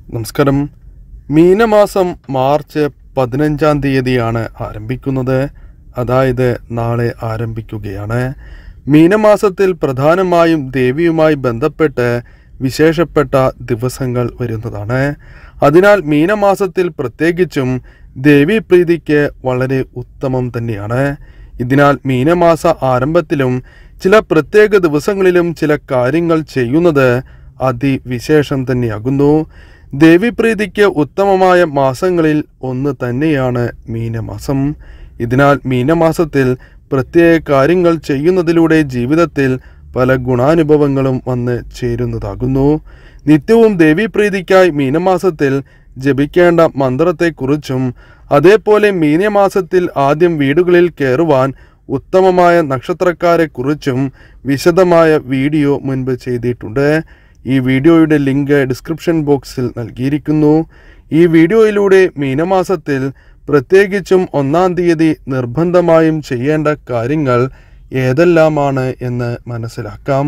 നമസ്കാരം മീനമാസം മാർച്ച് പതിനഞ്ചാം തീയതിയാണ് ആരംഭിക്കുന്നത് അതായത് നാളെ ആരംഭിക്കുകയാണ് മീനമാസത്തിൽ പ്രധാനമായും ദേവിയുമായി ബന്ധപ്പെട്ട് വിശേഷപ്പെട്ട ദിവസങ്ങൾ വരുന്നതാണ് അതിനാൽ മീനമാസത്തിൽ പ്രത്യേകിച്ചും ദേവീപ്രീതിക്ക് വളരെ ഉത്തമം തന്നെയാണ് ഇതിനാൽ മീനമാസ ആരംഭത്തിലും ചില പ്രത്യേക ദിവസങ്ങളിലും ചില കാര്യങ്ങൾ ചെയ്യുന്നത് അതിവിശേഷം തന്നെയാകുന്നു ദേവിപ്രീതിക്ക് ഉത്തമമായ മാസങ്ങളിൽ ഒന്ന് തന്നെയാണ് മീനമാസം ഇതിനാൽ മീനമാസത്തിൽ പ്രത്യേക കാര്യങ്ങൾ ചെയ്യുന്നതിലൂടെ ജീവിതത്തിൽ പല ഗുണാനുഭവങ്ങളും വന്ന് ചേരുന്നതാകുന്നു നിത്യവും ദേവീപ്രീതിക്കായി മീനമാസത്തിൽ ജപിക്കേണ്ട മന്ത്രത്തെക്കുറിച്ചും അതേപോലെ മീനമാസത്തിൽ ആദ്യം വീടുകളിൽ കയറുവാൻ ഉത്തമമായ നക്ഷത്രക്കാരെക്കുറിച്ചും വിശദമായ വീഡിയോ മുൻപ് ചെയ്തിട്ടുണ്ട് ഈ വീഡിയോയുടെ ലിങ്ക് ഡിസ്ക്രിപ്ഷൻ ബോക്സിൽ നൽകിയിരിക്കുന്നു ഈ വീഡിയോയിലൂടെ മീനമാസത്തിൽ പ്രത്യേകിച്ചും ഒന്നാം തീയതി നിർബന്ധമായും ചെയ്യേണ്ട കാര്യങ്ങൾ ഏതെല്ലാമാണ് എന്ന് മനസ്സിലാക്കാം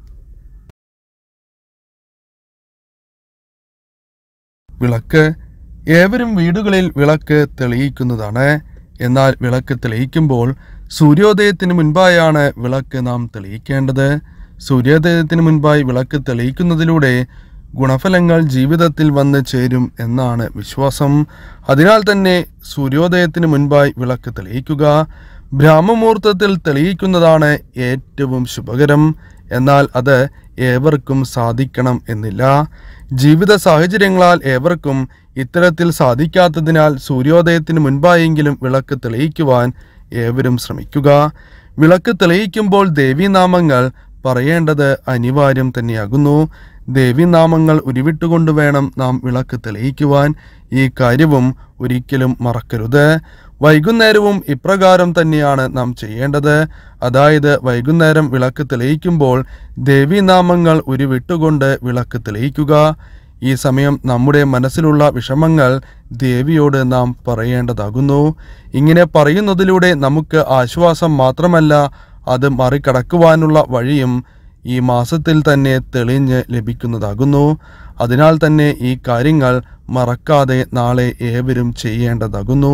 വിളക്ക് ഏവരും വീടുകളിൽ വിളക്ക് തെളിയിക്കുന്നതാണ് എന്നാൽ വിളക്ക് തെളിയിക്കുമ്പോൾ സൂര്യോദയത്തിന് മുൻപായാണ് വിളക്ക് നാം തെളിയിക്കേണ്ടത് സൂര്യോദയത്തിന് മുൻപായി വിളക്ക് തെളിയിക്കുന്നതിലൂടെ ഗുണഫലങ്ങൾ ജീവിതത്തിൽ വന്ന് ചേരും എന്നാണ് വിശ്വാസം അതിനാൽ തന്നെ സൂര്യോദയത്തിന് മുൻപായി വിളക്ക് തെളിയിക്കുക ബ്രാഹ്മമുഹൂർത്തത്തിൽ തെളിയിക്കുന്നതാണ് ഏറ്റവും ശുഭകരം എന്നാൽ അത് ഏവർക്കും സാധിക്കണം എന്നില്ല ജീവിത സാഹചര്യങ്ങളാൽ ഏവർക്കും ഇത്തരത്തിൽ സാധിക്കാത്തതിനാൽ സൂര്യോദയത്തിന് മുൻപായെങ്കിലും വിളക്ക് തെളിയിക്കുവാൻ ഏവരും ശ്രമിക്കുക വിളക്ക് തെളിയിക്കുമ്പോൾ ദേവീനാമങ്ങൾ പറയേണ്ടത് അനിവാര്യം തന്നെയാകുന്നു ദേവീനാമങ്ങൾ ഉരുവിട്ടുകൊണ്ട് വേണം നാം വിളക്ക് തെളിയിക്കുവാൻ ഈ കാര്യവും ഒരിക്കലും മറക്കരുത് വൈകുന്നേരവും ഇപ്രകാരം തന്നെയാണ് നാം ചെയ്യേണ്ടത് അതായത് വൈകുന്നേരം വിളക്ക് തെളിയിക്കുമ്പോൾ ദേവീനാമങ്ങൾ ഉരുവിട്ടുകൊണ്ട് വിളക്ക് തെളിയിക്കുക ഈ സമയം നമ്മുടെ മനസ്സിലുള്ള വിഷമങ്ങൾ ദേവിയോട് നാം പറയേണ്ടതാകുന്നു ഇങ്ങനെ പറയുന്നതിലൂടെ നമുക്ക് ആശ്വാസം മാത്രമല്ല അത് മറികടക്കുവാനുള്ള വഴിയും ഈ മാസത്തിൽ തന്നെ തെളിഞ്ഞ് ലഭിക്കുന്നതാകുന്നു അതിനാൽ തന്നെ ഈ കാര്യങ്ങൾ മറക്കാതെ നാളെ ഏവരും ചെയ്യേണ്ടതാകുന്നു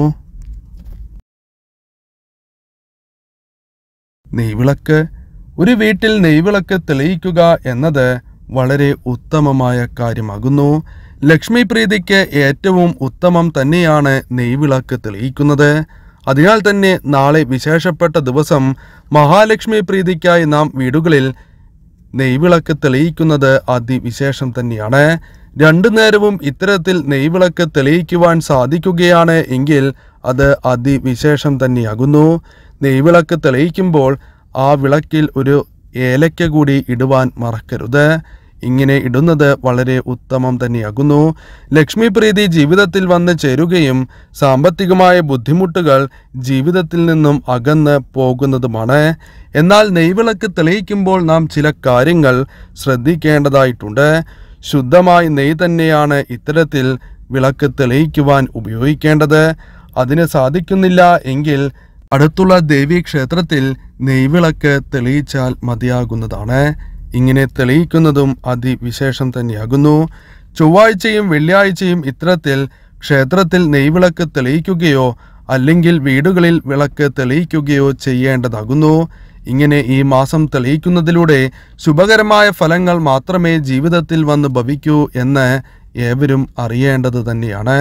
നെയ്വിളക്ക് ഒരു വീട്ടിൽ നെയ്വിളക്ക് തെളിയിക്കുക എന്നത് വളരെ ഉത്തമമായ കാര്യമാകുന്നു ലക്ഷ്മി പ്രീതിക്ക് ഏറ്റവും ഉത്തമം തന്നെയാണ് നെയ്വിളക്ക് തെളിയിക്കുന്നത് അതിനാൽ തന്നെ നാളെ വിശേഷപ്പെട്ട ദിവസം മഹാലക്ഷ്മി പ്രീതിക്കായി നാം വീടുകളിൽ നെയ്വിളക്ക് തെളിയിക്കുന്നത് അതിവിശേഷം തന്നെയാണ് രണ്ടു നേരവും ഇത്തരത്തിൽ നെയ്വിളക്ക് തെളിയിക്കുവാൻ സാധിക്കുകയാണ് എങ്കിൽ അത് അതിവിശേഷം തന്നെയാകുന്നു നെയ്വിളക്ക് തെളിയിക്കുമ്പോൾ ആ വിളക്കിൽ ഒരു ഏലക്ക കൂടി ഇടുവാൻ മറക്കരുത് ഇങ്ങനെ ഇടുന്നത് വളരെ ഉത്തമം തന്നെയാകുന്നു ലക്ഷ്മി പ്രീതി ജീവിതത്തിൽ വന്ന് ചേരുകയും സാമ്പത്തികമായ ബുദ്ധിമുട്ടുകൾ ജീവിതത്തിൽ നിന്നും അകന്ന് പോകുന്നതുമാണ് എന്നാൽ നെയ്വിളക്ക് തെളിയിക്കുമ്പോൾ നാം ചില കാര്യങ്ങൾ ശ്രദ്ധിക്കേണ്ടതായിട്ടുണ്ട് ശുദ്ധമായ നെയ്യ് തന്നെയാണ് ഇത്തരത്തിൽ വിളക്ക് തെളിയിക്കുവാൻ ഉപയോഗിക്കേണ്ടത് അതിന് സാധിക്കുന്നില്ല എങ്കിൽ അടുത്തുള്ള ദേവീ ക്ഷേത്രത്തിൽ നെയ്വിളക്ക് തെളിയിച്ചാൽ മതിയാകുന്നതാണ് ഇങ്ങനെ തെളിയിക്കുന്നതും അതിവിശേഷം തന്നെയാകുന്നു ചൊവ്വാഴ്ചയും വെള്ളിയാഴ്ചയും ഇത്തരത്തിൽ ക്ഷേത്രത്തിൽ നെയ്വിളക്ക് തെളിയിക്കുകയോ അല്ലെങ്കിൽ വീടുകളിൽ വിളക്ക് തെളിയിക്കുകയോ ചെയ്യേണ്ടതാകുന്നു ഇങ്ങനെ ഈ മാസം തെളിയിക്കുന്നതിലൂടെ ശുഭകരമായ ഫലങ്ങൾ മാത്രമേ ജീവിതത്തിൽ വന്ന് ഭവിക്കൂ എന്ന് ഏവരും അറിയേണ്ടത് തന്നെയാണ്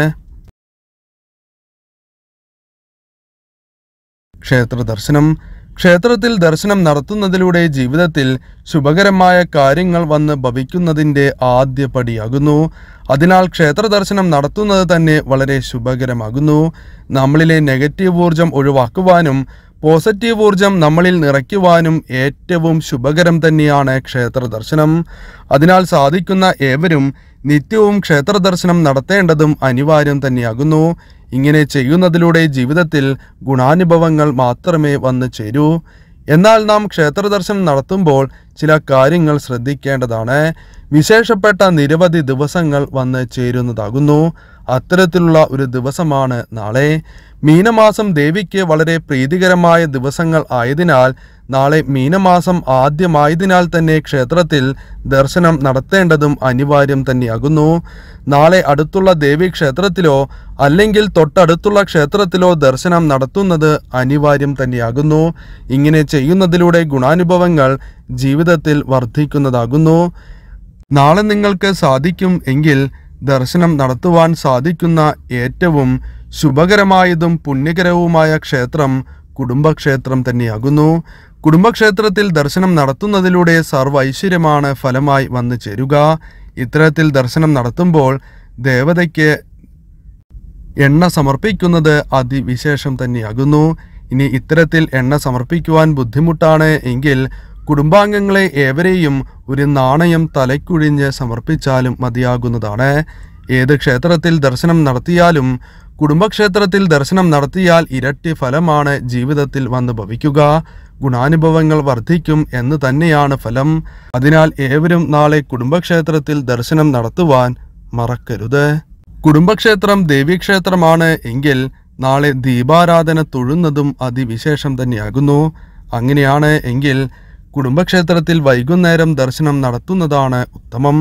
ക്ഷേത്ര ദർശനം ക്ഷേത്രത്തിൽ ദർശനം നടത്തുന്നതിലൂടെ ജീവിതത്തിൽ ശുഭകരമായ കാര്യങ്ങൾ വന്ന് ഭവിക്കുന്നതിൻ്റെ ആദ്യ പടിയാകുന്നു അതിനാൽ ക്ഷേത്ര ദർശനം നടത്തുന്നത് തന്നെ വളരെ ശുഭകരമാകുന്നു നമ്മളിലെ നെഗറ്റീവ് ഊർജം ഒഴിവാക്കുവാനും പോസിറ്റീവ് ഊർജം നമ്മളിൽ നിറയ്ക്കുവാനും ഏറ്റവും ശുഭകരം തന്നെയാണ് ക്ഷേത്ര ദർശനം അതിനാൽ സാധിക്കുന്ന ഏവരും നിത്യവും ക്ഷേത്ര ദർശനം നടത്തേണ്ടതും അനിവാര്യം തന്നെയാകുന്നു ഇങ്ങനെ ചെയ്യുന്നതിലൂടെ ജീവിതത്തിൽ ഗുണാനുഭവങ്ങൾ മാത്രമേ വന്നു ചേരൂ എന്നാൽ നാം ക്ഷേത്ര ദർശനം നടത്തുമ്പോൾ ചില കാര്യങ്ങൾ ശ്രദ്ധിക്കേണ്ടതാണ് വിശേഷപ്പെട്ട നിരവധി ദിവസങ്ങൾ വന്ന് ചേരുന്നതാകുന്നു അത്തരത്തിലുള്ള ഒരു ദിവസമാണ് നാളെ മീനമാസം ദേവിക്ക് വളരെ പ്രീതികരമായ ദിവസങ്ങൾ ആയതിനാൽ നാളെ മീനമാസം ആദ്യമായതിനാൽ തന്നെ ക്ഷേത്രത്തിൽ ദർശനം നടത്തേണ്ടതും അനിവാര്യം തന്നെയാകുന്നു നാളെ അടുത്തുള്ള ദേവി ക്ഷേത്രത്തിലോ അല്ലെങ്കിൽ തൊട്ടടുത്തുള്ള ക്ഷേത്രത്തിലോ ദർശനം നടത്തുന്നത് അനിവാര്യം തന്നെയാകുന്നു ഇങ്ങനെ ചെയ്യുന്നതിലൂടെ ഗുണാനുഭവങ്ങൾ ജീവിതത്തിൽ വർദ്ധിക്കുന്നതാകുന്നു നാളെ നിങ്ങൾക്ക് സാധിക്കും എങ്കിൽ ദർശനം നടത്തുവാൻ സാധിക്കുന്ന ഏറ്റവും ശുഭകരമായതും പുണ്യകരവുമായ ക്ഷേത്രം കുടുംബക്ഷേത്രം തന്നെയാകുന്നു കുടുംബക്ഷേത്രത്തിൽ ദർശനം നടത്തുന്നതിലൂടെ സർവ്വ ഐശ്വര്യമാണ് ഫലമായി വന്നു ചേരുക ഇത്തരത്തിൽ ദർശനം നടത്തുമ്പോൾ ദേവതയ്ക്ക് എണ്ണ സമർപ്പിക്കുന്നത് അതിവിശേഷം തന്നെയാകുന്നു ഇനി ഇത്തരത്തിൽ എണ്ണ സമർപ്പിക്കുവാൻ ബുദ്ധിമുട്ടാണ് എങ്കിൽ കുടുംബാംഗങ്ങളെ ഏവരെയും ഒരു നാണയം തലയ്ക്കുഴിഞ്ഞ് സമർപ്പിച്ചാലും മതിയാകുന്നതാണ് ഏത് ക്ഷേത്രത്തിൽ ദർശനം നടത്തിയാലും കുടുംബക്ഷേത്രത്തിൽ ദർശനം നടത്തിയാൽ ഇരട്ടി ഫലമാണ് ജീവിതത്തിൽ വന്ന് ഭവിക്കുക ഗുണാനുഭവങ്ങൾ വർദ്ധിക്കും എന്ന് തന്നെയാണ് ഫലം അതിനാൽ ഏവരും നാളെ കുടുംബക്ഷേത്രത്തിൽ ദർശനം നടത്തുവാൻ മറക്കരുത് കുടുംബക്ഷേത്രം ദേവീക്ഷേത്രമാണ് എങ്കിൽ നാളെ ദീപാരാധന തൊഴുന്നതും അതിവിശേഷം തന്നെയാകുന്നു അങ്ങനെയാണ് എങ്കിൽ കുടുംബക്ഷേത്രത്തിൽ വൈകുന്നേരം ദർശനം നടത്തുന്നതാണ് ഉത്തമം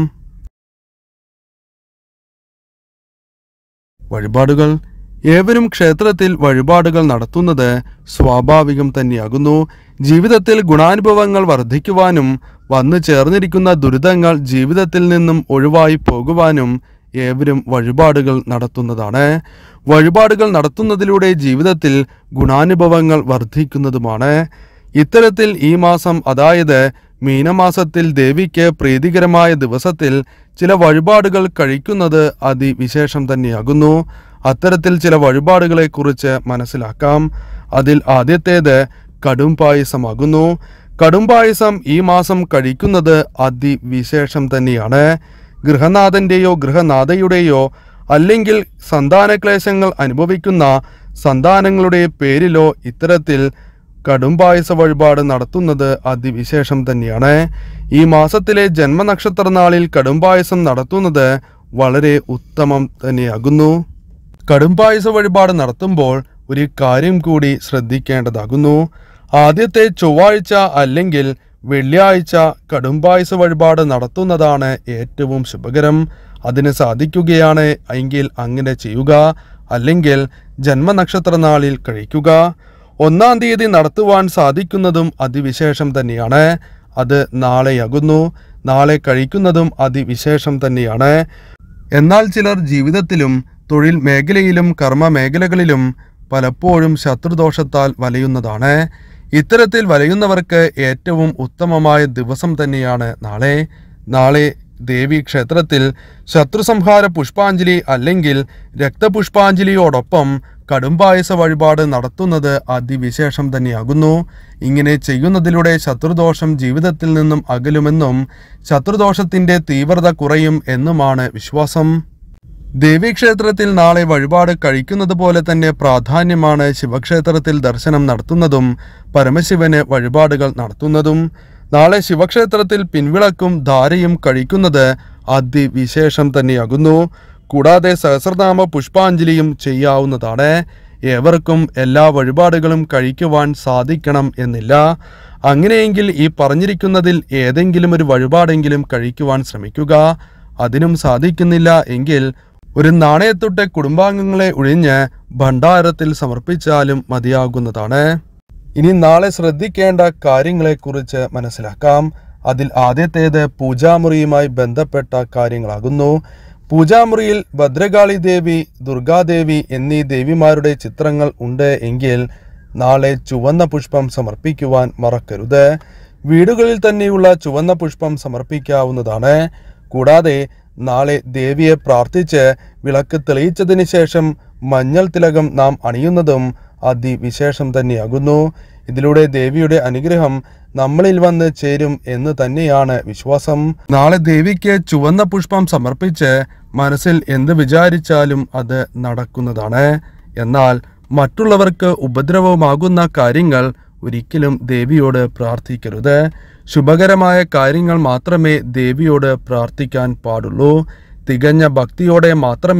വഴിപാടുകൾ ഏവരും ക്ഷേത്രത്തിൽ വഴിപാടുകൾ നടത്തുന്നത് സ്വാഭാവികം തന്നെയാകുന്നു ജീവിതത്തിൽ ഗുണാനുഭവങ്ങൾ വർദ്ധിക്കുവാനും വന്നു ചേർന്നിരിക്കുന്ന ദുരിതങ്ങൾ ജീവിതത്തിൽ നിന്നും ഒഴിവായി പോകുവാനും ഏവരും വഴിപാടുകൾ നടത്തുന്നതാണ് വഴിപാടുകൾ നടത്തുന്നതിലൂടെ ജീവിതത്തിൽ ഗുണാനുഭവങ്ങൾ വർദ്ധിക്കുന്നതുമാണ് ഇത്തരത്തിൽ ഈ മാസം അതായത് മീനമാസത്തിൽ ദേവിക്ക് പ്രീതികരമായ ദിവസത്തിൽ ചില വഴിപാടുകൾ കഴിക്കുന്നത് അതിവിശേഷം തന്നെയാകുന്നു അത്തരത്തിൽ ചില വഴിപാടുകളെ കുറിച്ച് മനസ്സിലാക്കാം അതിൽ ആദ്യത്തേത് കടും പായസമാകുന്നു കടും പായസം ഈ മാസം കഴിക്കുന്നത് അതിവിശേഷം തന്നെയാണ് ഗൃഹനാഥന്റെയോ ഗൃഹനാഥയുടെയോ അല്ലെങ്കിൽ സന്താനക്ലേശങ്ങൾ അനുഭവിക്കുന്ന സന്താനങ്ങളുടെ പേരിലോ ഇത്തരത്തിൽ കടുംപായസ വഴിപാട് നടത്തുന്നത് അതിവിശേഷം തന്നെയാണ് ഈ മാസത്തിലെ ജന്മനക്ഷത്ര നാളിൽ കടുംപായസം നടത്തുന്നത് വളരെ ഉത്തമം തന്നെയാകുന്നു കടുംപായസ വഴിപാട് നടത്തുമ്പോൾ ഒരു കാര്യം കൂടി ശ്രദ്ധിക്കേണ്ടതാകുന്നു ആദ്യത്തെ ചൊവ്വാഴ്ച അല്ലെങ്കിൽ വെള്ളിയാഴ്ച കടുംപായസ വഴിപാട് നടത്തുന്നതാണ് ഏറ്റവും ശുഭകരം അതിന് സാധിക്കുകയാണ് എങ്കിൽ അങ്ങനെ ചെയ്യുക അല്ലെങ്കിൽ ജന്മനക്ഷത്ര നാളിൽ കഴിക്കുക ഒന്നാം തീയതി നടത്തുവാൻ സാധിക്കുന്നതും അതിവിശേഷം തന്നെയാണ് അത് നാളെയാകുന്നു നാളെ കഴിക്കുന്നതും അതിവിശേഷം തന്നെയാണ് എന്നാൽ ചിലർ ജീവിതത്തിലും തൊഴിൽ മേഖലയിലും കർമ്മ മേഖലകളിലും പലപ്പോഴും ശത്രുദോഷത്താൽ വലയുന്നതാണ് ഇത്തരത്തിൽ വലയുന്നവർക്ക് ഏറ്റവും ഉത്തമമായ ദിവസം തന്നെയാണ് നാളെ നാളെ ദേവി ക്ഷേത്രത്തിൽ ശത്രുസംഹാര പുഷ്പാഞ്ജലി അല്ലെങ്കിൽ രക്തപുഷ്പാഞ്ജലിയോടൊപ്പം കടുംപായസ വഴിപാട് നടത്തുന്നത് അതിവിശേഷം തന്നെയാകുന്നു ഇങ്ങനെ ചെയ്യുന്നതിലൂടെ ശത്രുദോഷം ജീവിതത്തിൽ നിന്നും അകലുമെന്നും ശത്രുദോഷത്തിന്റെ തീവ്രത കുറയും എന്നുമാണ് വിശ്വാസം ദേവീക്ഷേത്രത്തിൽ നാളെ വഴിപാട് കഴിക്കുന്നത് പോലെ തന്നെ പ്രാധാന്യമാണ് ശിവക്ഷേത്രത്തിൽ ദർശനം നടത്തുന്നതും പരമശിവന് വഴിപാടുകൾ നടത്തുന്നതും നാളെ ശിവക്ഷേത്രത്തിൽ പിൻവിളക്കും ധാരയും കഴിക്കുന്നത് അതിവിശേഷം തന്നെയാകുന്നു കൂടാതെ സഹസ്രനാമ പുഷ്പാഞ്ജലിയും ചെയ്യാവുന്നതാണ് ഏവർക്കും എല്ലാ വഴിപാടുകളും കഴിക്കുവാൻ സാധിക്കണം എന്നില്ല അങ്ങനെയെങ്കിൽ ഈ പറഞ്ഞിരിക്കുന്നതിൽ ഏതെങ്കിലും ഒരു വഴിപാടെങ്കിലും കഴിക്കുവാൻ ശ്രമിക്കുക അതിനും സാധിക്കുന്നില്ല എങ്കിൽ ഒരു നാണയത്തൊട്ട് കുടുംബാംഗങ്ങളെ ഒഴിഞ്ഞ് ഭണ്ഡാരത്തിൽ സമർപ്പിച്ചാലും മതിയാകുന്നതാണ് ഇനി നാളെ ശ്രദ്ധിക്കേണ്ട കാര്യങ്ങളെക്കുറിച്ച് മനസ്സിലാക്കാം അതിൽ ആദ്യത്തേത് പൂജാമുറിയുമായി ബന്ധപ്പെട്ട കാര്യങ്ങളാകുന്നു പൂജാമുറിയിൽ ഭദ്രകാളി ദേവി ദുർഗാദേവി എന്നീ ദേവിമാരുടെ ചിത്രങ്ങൾ ഉണ്ട് എങ്കിൽ നാളെ ചുവന്ന പുഷ്പം സമർപ്പിക്കുവാൻ മറക്കരുത് വീടുകളിൽ തന്നെയുള്ള ചുവന്ന പുഷ്പം സമർപ്പിക്കാവുന്നതാണ് കൂടാതെ നാളെ ദേവിയെ പ്രാർത്ഥിച്ച് വിളക്ക് തെളിയിച്ചതിന് ശേഷം മഞ്ഞൾ തിലകം നാം അണിയുന്നതും അതിവിശേഷം തന്നെയാകുന്നു ഇതിലൂടെ ദേവിയുടെ അനുഗ്രഹം നമ്മളിൽ വന്ന് ചേരും എന്ന് തന്നെയാണ് വിശ്വാസം നാളെ ദേവിക്ക് ചുവന്ന പുഷ്പം സമർപ്പിച്ച് മനസ്സിൽ എന്ത് വിചാരിച്ചാലും അത് നടക്കുന്നതാണ് എന്നാൽ മറ്റുള്ളവർക്ക് ഉപദ്രവമാകുന്ന കാര്യങ്ങൾ ഒരിക്കലും ദേവിയോട് പ്രാർത്ഥിക്കരുത് ശുഭകരമായ കാര്യങ്ങൾ മാത്രമേ ദേവിയോട് പ്രാർത്ഥിക്കാൻ പാടുള്ളൂ തികഞ്ഞ ഭക്തിയോടെ മാത്രമേ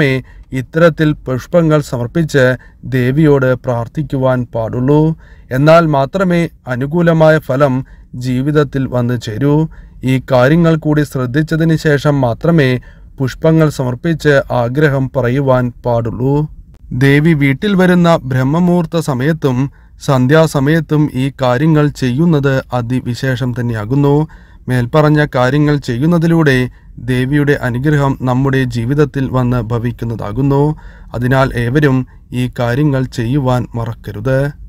ഇത്തരത്തിൽ പുഷ്പങ്ങൾ സമർപ്പിച്ച് ദേവിയോട് പ്രാർത്ഥിക്കുവാൻ പാടുള്ളൂ എന്നാൽ മാത്രമേ അനുകൂലമായ ഫലം ജീവിതത്തിൽ വന്നു ചേരൂ ഈ കാര്യങ്ങൾ കൂടി ശ്രദ്ധിച്ചതിന് ശേഷം മാത്രമേ പുഷ്പങ്ങൾ സമർപ്പിച്ച് ആഗ്രഹം പറയുവാൻ പാടുള്ളൂ ദേവി വീട്ടിൽ വരുന്ന ബ്രഹ്മമുഹൂർത്ത സമയത്തും സന്ധ്യാസമയത്തും ഈ കാര്യങ്ങൾ ചെയ്യുന്നത് അതിവിശേഷം തന്നെയാകുന്നു മേൽപ്പറഞ്ഞ കാര്യങ്ങൾ ചെയ്യുന്നതിലൂടെ ദേവിയുടെ അനുഗ്രഹം നമ്മുടെ ജീവിതത്തിൽ വന്ന് ഭവിക്കുന്നതാകുന്നു അതിനാൽ ഏവരും ഈ കാര്യങ്ങൾ ചെയ്യുവാൻ മറക്കരുത്